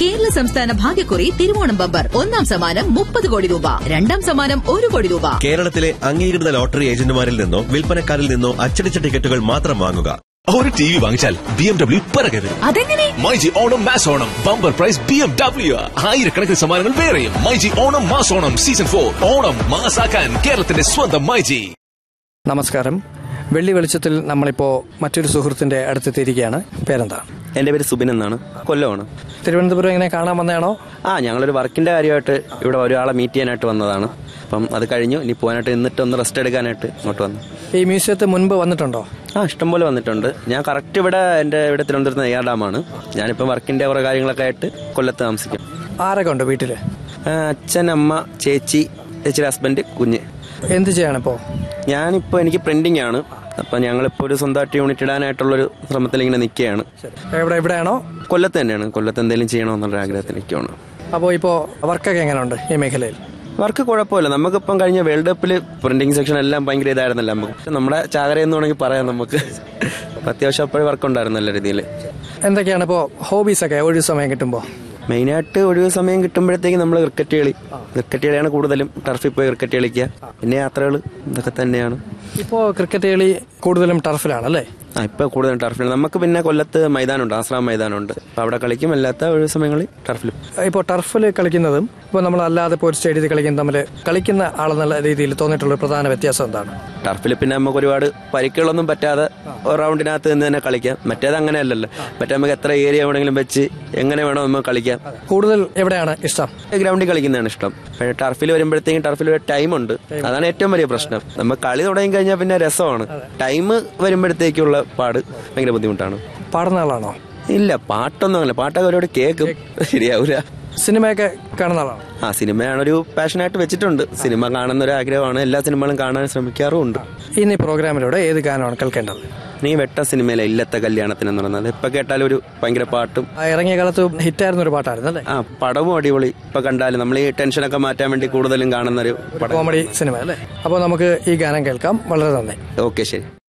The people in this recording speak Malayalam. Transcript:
കേരള സംസ്ഥാന ഭാഗ്യക്കുറി തിരുവോണം ബമ്പർ ഒന്നാം സമ്മാനം മുപ്പത് കോടി രൂപ രണ്ടാം സമ്മാനം ഒരു കോടി രൂപ കേരളത്തിലെ അംഗീകൃത ലോട്ടറി ഏജന്റുമാരിൽ നിന്നോ വിൽപ്പനക്കാരിൽ നിന്നോ അച്ചടിച്ച ടിക്കറ്റുകൾ മാത്രം വാങ്ങുക ഒരു ടി വി വാങ്ങിച്ചാൽ ബി എം ഡബ്ല്യു പിറകെ വരും അതെങ്ങനെ myG Onam mass Onam bumper prize B M W ആയിരക്കണക്കിന് സമ്മാനങ്ങൾ വേറെയും myG Onam mass Onam season for Onam മാസാക്കാൻ കേരളത്തിന്റെ സ്വന്തം മൈജി നമസ്കാരം വെള്ളി വെളിച്ചത്തിൽ നമ്മളിപ്പോൾ മറ്റൊരു സുഹൃത്തിന്റെ അടുത്തെത്തിയിരിക്കുകയാണ് പേരെന്താണ് എൻ്റെ പേര് സുബിൻ എന്നാണ് കൊല്ലമാണ് തിരുവനന്തപുരം ഇങ്ങനെ കാണാൻ വന്നതാണോ ആ ഞങ്ങളൊരു വർക്കിൻ്റെ കാര്യമായിട്ട് ഇവിടെ ഒരാളെ മീറ്റ് ചെയ്യാനായിട്ട് വന്നതാണ് അപ്പം അത് കഴിഞ്ഞു ഇനി പോകാനായിട്ട് നിന്നിട്ട് ഒന്ന് റെസ്റ്റ് എടുക്കാനായിട്ട് ഇങ്ങോട്ട് വന്നു ഈ മ്യൂസിയത്തിൽ മുൻപ് വന്നിട്ടുണ്ടോ ആ ഇഷ്ടംപോലെ വന്നിട്ടുണ്ട് ഞാൻ കറക്റ്റ് ഇവിടെ എൻ്റെ ഇവിടെ തിരുവനന്തപുരത്ത് നെയ്യാർ ഡാമാണ് ഞാനിപ്പം വർക്കിൻ്റെ കുറേ കാര്യങ്ങളൊക്കെ ആയിട്ട് കൊല്ലത്ത് താമസിക്കും ആരൊക്കെ ഉണ്ട് വീട്ടില് ആ, അച്ഛൻ അമ്മ ചേച്ചി ചേച്ചിയുടെ ഹസ്ബൻഡ് കുഞ്ഞ് എന്ത് ചെയ്യാണിപ്പോ ഞാനിപ്പോൾ എനിക്ക് പ്രിന്റിംഗ് ആണ് അപ്പം ഞങ്ങളിപ്പോൾ ഒരു സ്വന്തമായിട്ട് യൂണിറ്റ് ഇടാനായിട്ടുള്ളൊരു ശ്രമത്തിൽ ഇങ്ങനെ നിൽക്കുകയാണ് എവിടെ എവിടെയാണോ കൊല്ലത്ത് തന്നെയാണ് കൊല്ലത്ത് എന്തെങ്കിലും ചെയ്യണമെന്നുള്ള ആഗ്രഹത്തിൽ നിൽക്കുകയാണ് അപ്പോൾ ഇപ്പോൾ വർക്കൊക്കെ എങ്ങനെയുണ്ട് ഈ മേഖലയിൽ വർക്ക് കുഴപ്പമില്ല നമുക്കിപ്പം കഴിഞ്ഞ വേൾഡ് കപ്പിൽ പ്രിന്റിംഗ് സെക്ഷൻ എല്ലാം ഭയങ്കര ഇതായിരുന്നല്ലോ നമുക്ക് നമ്മുടെ ചാകര എന്ന് വേണമെങ്കിൽ പറയാം നമുക്ക് അപ്പൊ അത്യാവശ്യം അപ്പോഴും വർക്ക് ഉണ്ടായിരുന്നു നല്ല രീതിയിൽ എന്തൊക്കെയാണ് ഇപ്പോൾ ഹോബീസൊക്കെ ഒഴിവ് സമയം കിട്ടുമ്പോൾ മെയിനായിട്ട് ഒഴിവ് സമയം കിട്ടുമ്പോഴത്തേക്ക് നമ്മൾ ക്രിക്കറ്റ് കളി ക്രിക്കറ്റ് കളിയാണ് കൂടുതലും ടർഫിൽ പോയി ക്രിക്കറ്റ് കളിക്കുക പിന്നെ യാത്രകൾ ഇതൊക്കെ തന്നെയാണ് ഇപ്പോൾ ക്രിക്കറ്റ് കളി കൂടുതലും ടർഫിലാണ് അല്ലേ ആ ഇപ്പൊ കൂടുതലും ടർഫിൽ നമുക്ക് പിന്നെ കൊല്ലത്ത് മൈതാനമുണ്ട് ആശ്രാം മൈതാനമുണ്ട് അപ്പൊ അവിടെ കളിക്കും അല്ലാത്ത ഒഴിവ് സമയങ്ങളിൽ ടർഫിലും ഇപ്പോൾ ടർഫിൽ കളിക്കുന്നതും ഇപ്പോൾ നമ്മൾ അല്ലാതെ ഇപ്പോൾ ഒരു സ്റ്റേഡിയത്തിൽ കളിക്കുന്ന തമ്മിൽ കളിക്കുന്ന ആളെന്നുള്ള രീതിയിൽ തോന്നിയിട്ടുള്ള ഒരു പ്രധാന വ്യത്യാസം എന്താണ് ടർഫിൽ പിന്നെ നമുക്ക് ഒരുപാട് പരിക്കുകളൊന്നും പറ്റാതെ ഒരു റൗണ്ടിനകത്ത് നിന്ന് തന്നെ കളിക്കാം മറ്റേത് അങ്ങനെയല്ലല്ലോ മറ്റേ നമുക്ക് എത്ര ഏരിയ വേണമെങ്കിലും വെച്ച് എങ്ങനെ വേണോ നമുക്ക് കളിക്കാം കൂടുതൽ എവിടെയാണ് ഇഷ്ടം ഗ്രൗണ്ടിൽ കളിക്കുന്നതാണ് ഇഷ്ടം പക്ഷേ ടർഫിൽ വരുമ്പോഴത്തേക്കും ടർഫിൽ ഒരു ടൈം ഉണ്ട് അതാണ് ഏറ്റവും വലിയ പ്രശ്നം നമ്മൾ കളി തുടങ്ങി കഴിഞ്ഞാൽ പിന്നെ രസമാണ് ടൈം വരുമ്പോഴത്തേക്കുള്ള പാട് ഭയങ്കര ബുദ്ധിമുട്ടാണ് പാടുന്ന ആളാണോ ഇല്ല പാട്ടൊന്നും അങ്ങനെ പാട്ടൊക്കെ ഒരുപാട് കേൾക്കും ശരിയാവൂല സിനിമയൊക്കെ കാണുന്ന ആളാണോ ആ സിനിമയാണ് ഒരു പാഷനായിട്ട് വെച്ചിട്ടുണ്ട് സിനിമ കാണുന്ന ഒരു ആഗ്രഹമാണ് എല്ലാ സിനിമകളും കാണാൻ ശ്രമിക്കാറുമുണ്ട് ഇന്ന് ഈ പ്രോഗ്രാമിലൂടെ ഏത് ഗാനമാണ് കേൾക്കേണ്ടത് നീ വെട്ട സിനിമയിലെ ഇല്ലത്തെ കല്യാണത്തിന് എന്ന് പറയുന്നത് ഇപ്പൊ കേട്ടാലും ഒരു ഭയങ്കര പാട്ടും ആ ഇറങ്ങിയ കാലത്ത് ഹിറ്റായിരുന്ന ഒരു പാട്ടായിരുന്നു അല്ലേ ആ പടവും അടിപൊളി ഇപ്പൊ കണ്ടാലും നമ്മൾ ഈ ടെൻഷനൊക്കെ മാറ്റാൻ വേണ്ടി കൂടുതലും കാണുന്ന ഒരു പടം കോമഡി സിനിമ അല്ലേ അപ്പോൾ നമുക്ക് ഈ ഗാനം കേൾക്കാം വളരെ നന്ദി ഓക്കെ ശരി